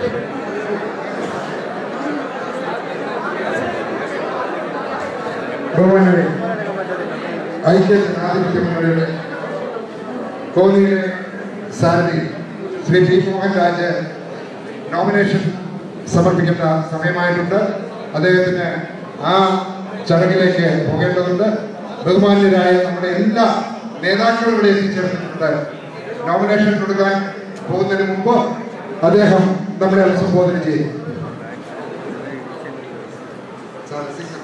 ബഹുമാനരെ ഐക്യ ജനാധിപത്യ മുന്നണിയുടെ കോന്നിയിലെ സാരഥി ശ്രീ പി മോഹൻ രാജ് നോമിനേഷൻ സമർപ്പിക്കേണ്ട സമയമായിട്ടുണ്ട് അദ്ദേഹത്തിന് ആ ചടങ്ങിലേക്ക് പോകേണ്ടതുണ്ട് ബഹുമാന്യരായ നമ്മുടെ എല്ലാ നേതാക്കളും ഇവിടെ എത്തിച്ചേർന്നിട്ടുണ്ട് നോമിനേഷൻ കൊടുക്കാൻ പോകുന്നതിന് മുമ്പ് അദ്ദേഹം നമ്മളെ അഭിസംബോധന ചെയ്യും സാർ, സിക്സ്.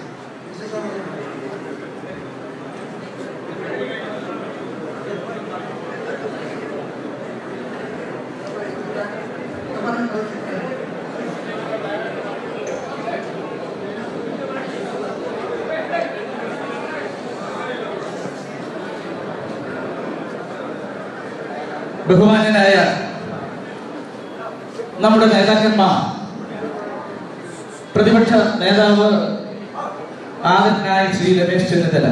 ബഹുമാനനായ നമ്മുടെ നേതാക്കന്മാർ പ്രതിപക്ഷ നേതാവ് ആദരനായ ശ്രീ രമേശ് ചെന്നിത്തല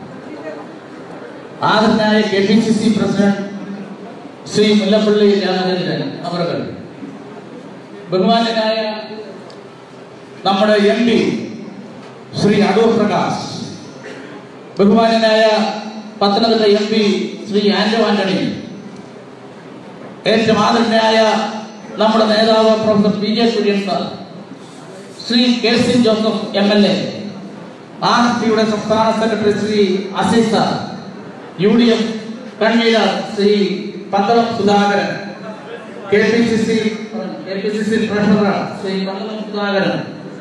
ആദരനായ K P C C president Shri Mullappally Ramachandran അവர்கள் ബഹുമാനനായ നമ്മുടെ എം പി ശ്രീ അടൂർ പ്രകാശ് ബഹുമാനനായ പത്തനംതിട്ട എം പി ശ്രീ ആന്റോ ആന്റണി ഏറ്റവും ആദരനായ നമ്മുടെ നേതാവ് professor P J Kurian sir Shri K C Joseph M L A R S പിയുടെ സംസ്ഥാന secretary Shri Azeez sir U D F convener Shri Pandalam Sudhakaran K P C C K P C C treasurer Shri Pandalam Sudhakaran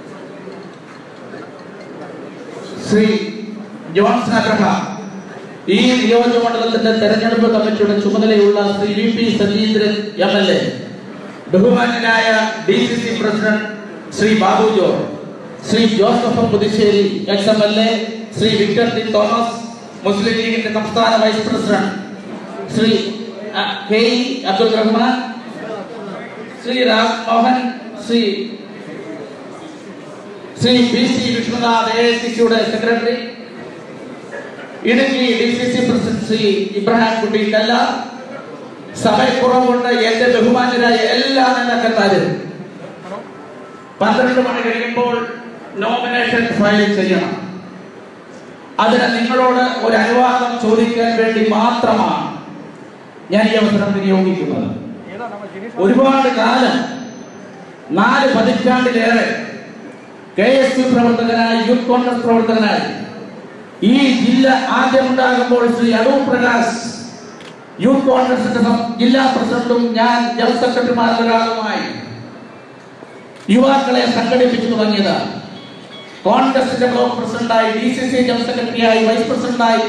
Shri Johnson Abraham ഈ നിയോജകമണ്ഡലത്തിന്റെ തെരഞ്ഞെടുപ്പ് കമ്മിറ്റിയുടെ ചുമതലയുള്ള Shri V P Satheendran M L A ബഹുമാന്യനായ D C C president Shri Babu George Shri Joseph Puthussery ex M L A Shri Victor T Thomas Muslim ലീഗിന്റെ സംസ്ഥാന വൈസ് പ്രസിഡന്റ് ശ്രീ അ, K E Abdul Rahman Shri Ram Mohan Shri Shri P C Vishnunath A I C സിയുടെ secretary Idukki D C C president Shri Ibrahim കുട്ടി കല്ല സഭയ്ക്കുറവുകൊണ്ട് എന്റെ ബഹുമാന്യരായ എല്ലാ നേതാക്കന്മാരും പന്ത്രണ്ട് മണി കഴിയുമ്പോൾ നോമിനേഷൻ ഫയൽ ചെയ്യണം അതിന് നിങ്ങളോട് ഒരു അനുവാദം ചോദിക്കാൻ വേണ്ടി മാത്രമാണ് ഞാൻ ഈ അവസരം വിനിയോഗിക്കുന്നത് ഒരുപാട് കാലം നാല് പതിറ്റാണ്ടിലേറെ കെ എസ് യു പ്രവർത്തകനായി യൂത്ത് കോൺഗ്രസ് പ്രവർത്തകനായി ഈ ജില്ല ആദ്യം ഉണ്ടാകുമ്പോൾ ശ്രീ അടൂർ പ്രകാശ് യൂത്ത് കോൺഗ്രസിന്റെ സം- ജില്ലാ പ്രസിഡന്റും ഞാൻ ജനറൽ സെക്രട്ടറിമാരൊരാളുമായി യുവാക്കളെ സംഘടിപ്പിച്ചു തുടങ്ങിയത് കോൺഗ്രസിന്റെ ബ്ലോക്ക് പ്രസിഡന്റായി ഡി സി സി ജനറൽ സെക്രട്ടറിയായി വൈസ് പ്രസിഡന്റായി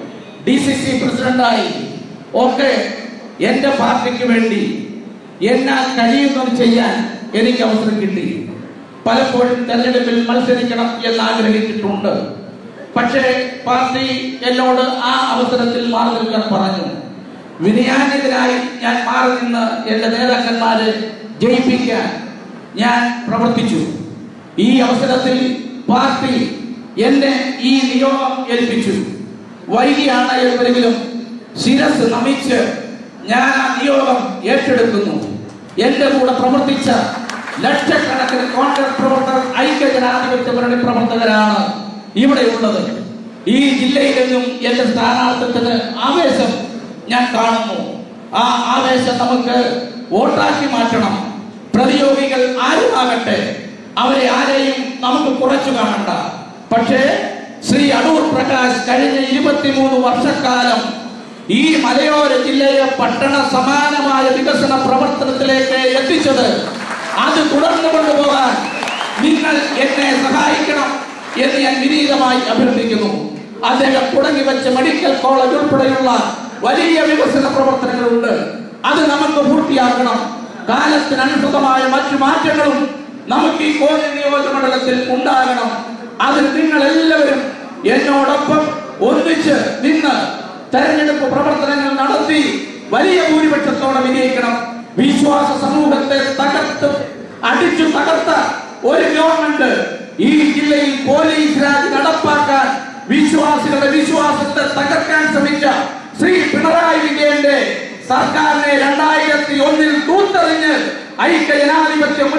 ഡി സി സി പ്രസിഡന്റായി ഒക്കെ എന്റെ പാർട്ടിക്ക് വേണ്ടി എന്നാൽ കഴിയുന്നത് ചെയ്യാൻ എനിക്ക് അവസരം കിട്ടി പലപ്പോഴും തെരഞ്ഞെടുപ്പിൽ മത്സരിക്കണം എന്ന് ആഗ്രഹിച്ചിട്ടുണ്ട് പക്ഷേ പാർട്ടി എന്നോട് ആ അവസരത്തിൽ മാറി നിൽക്കാൻ പറഞ്ഞു വിനയാന്യതനായി ഞാൻ മാറി നിന്ന് എന്റെ നേതാക്കന്മാരെ ജയിപ്പിക്കാൻ ഞാൻ പ്രവർത്തിച്ചു ഈ അവസരത്തിൽ പാർട്ടി എന്നെ ഈ നിയോഗം ഏൽപ്പിച്ചു വൈകിയാണ് എവരെങ്കിലും ശിരസ് നമിച്ച് ഞാൻ ആ നിയോഗം ഏറ്റെടുക്കുന്നു എന്റെ കൂടെ പ്രവർത്തിച്ച ലക്ഷക്കണക്കിന് കോൺഗ്രസ് പ്രവർത്തകർ ഐക്യ ജനാധിപത്യ മുന്നണി പ്രവർത്തകരാണ് ഇവിടെ ഉള്ളത് ഈ ജില്ലയിലെങ്ങും എന്റെ സ്ഥാനാർത്ഥിത്വത്തിന് ആവേശം ഞാൻ കാണുന്നു ആ ആവേശം നമുക്ക് വോട്ടാക്കി മാറ്റണം പ്രതിയോഗികൾ ആരുമാകട്ടെ അവരെ ആരെയും നമുക്ക് കുറച്ചു കാണണ്ട പക്ഷേ ശ്രീ അടൂർ പ്രകാശ് കഴിഞ്ഞ ഇരുപത്തിമൂന്ന് വർഷക്കാലം ഈ മലയോര ജില്ലയെ പട്ടണ സമാനമായ വികസന പ്രവർത്തനത്തിലേക്ക് എത്തിച്ചത് അത് തുടർന്നു കൊണ്ടുപോകാൻ നിങ്ങൾ എന്നെ സഹായിക്കണം എന്ന് ഞാൻ വിനീതമായി അഭ്യർത്ഥിക്കുന്നു അദ്ദേഹം തുടങ്ങി വെച്ച മെഡിക്കൽ കോളേജ് ഉൾപ്പെടെയുള്ള വലിയ വികസന പ്രവർത്തനങ്ങളുണ്ട് അത് നമുക്ക് പൂർത്തിയാക്കണം കാലത്തിനനുസൃതമായ മറ്റു മാറ്റങ്ങളും നമുക്ക് ഈ കോന്നി നിയോജകമണ്ഡലത്തിൽ ഉണ്ടാകണം അതിന് നിങ്ങൾ എല്ലാവരും എന്നോടൊപ്പം ഒന്നിച്ച് നിന്ന് തെരഞ്ഞെടുപ്പ് പ്രവർത്തനങ്ങൾ നടത്തി വലിയ ഭൂരിപക്ഷത്തോടെ വിജയിക്കണം വിശ്വാസ സമൂഹത്തെ തകർത്ത് അടിച്ചു തകർത്ത ഒരു ഗവൺമെന്റ് ഈ ജില്ലയിൽ പോലീസ് രാജ് നടപ്പാക്കാൻ വിശ്വാസികളുടെ വിശ്വാസത്തെ തകർക്കാൻ ശ്രമിച്ച ശ്രീ പിണറായി വിജയന്റെ സർക്കാരിനെ രണ്ടായിരത്തി ഒന്നിൽ തൂത്തെറിഞ്ഞ് ഐക്യ ജനാധിപത്യ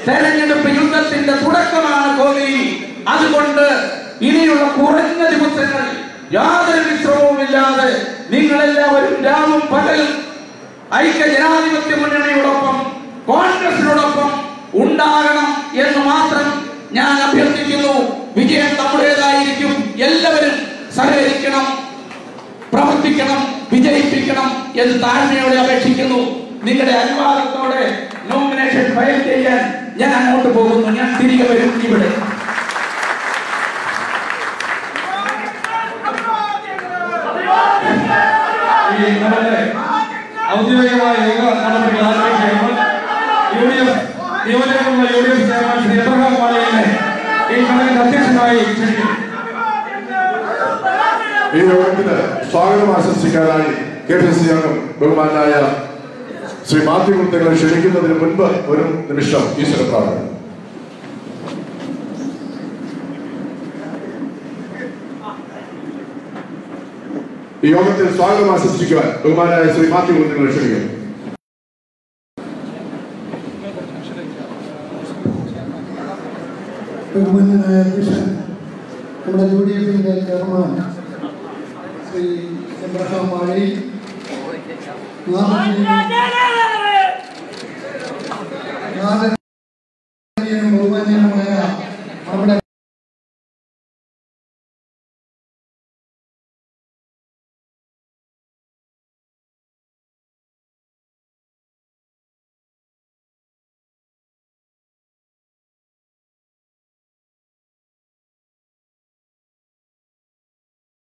തെരഞ്ഞെടുപ്പ് യുദ്ധത്തിന്റെ തുടക്കമാണ് കോന്നി അതുകൊണ്ട് ഇനിയുള്ള കുറഞ്ഞ ദിവസങ്ങൾ യാതൊരു വിശ്രമവുമില്ലാതെ നിങ്ങളെല്ലാവരും രാവും പകലും ഐക്യ ജനാധിപത്യ മുന്നണിയോടൊപ്പം കോൺഗ്രസിനോടൊപ്പം ഉണ്ടാകണം എന്ന് മാത്രം ഞാൻ അഭ്യർത്ഥിക്കുന്നു വിജയം നമ്മുടേതായിരിക്കും എല്ലാവരും സഹകരിക്കണം പ്രവർത്തിക്കണം വിജയിപ്പിക്കണം എന്ന് താഴ്മയോടെ അപേക്ഷിക്കുന്നു നിങ്ങളുടെ അനുവാദത്തോടെ നോമിനേഷൻ ഫയൽ ചെയ്യാൻ ഞാൻ അങ്ങോട്ട് പോകുന്നു ഞാൻ തിരികെ വരും ഇവിടെ ഈ നമ്മുടെ ഔദ്യോഗികമായ യോഗ നടപടികൾ ആരംഭിക്കുമ്പോൾ യു ഡി എഫ് നിയോജകമുള്ള U D F chairman Shri Abraham മാളിയെ ഈ കണക്കിന് അധ്യക്ഷനായി ക്ഷണിക്കുന്നു ഈ യോഗത്തിന് സ്വാഗതം ആശംസിക്കാനായി കെ പി സി അംഗം ബഹുമാനായ ശ്രീ മാത്യു കുട്ടകളെ ക്ഷണിക്കുന്നതിന് മുൻപ് ഒരു നിമിഷം ഈശ്വര പ്രാർത്ഥന ഈ യോഗത്തിൽ സ്വാഗതം ആശംസിക്കുവാൻ ബഹുമാനായ ശ്രീ മാത്യു കുട്ടകളെ ക്ഷണിക്കുന്നു ബഹുമാന്യനായ അധ്യക്ഷൻ നമ്മുടെ യു ഡി എഫിൻ്റെ ചെയർമാൻ ശ്രീ എബ്രഹാം മാഴി നാദൻ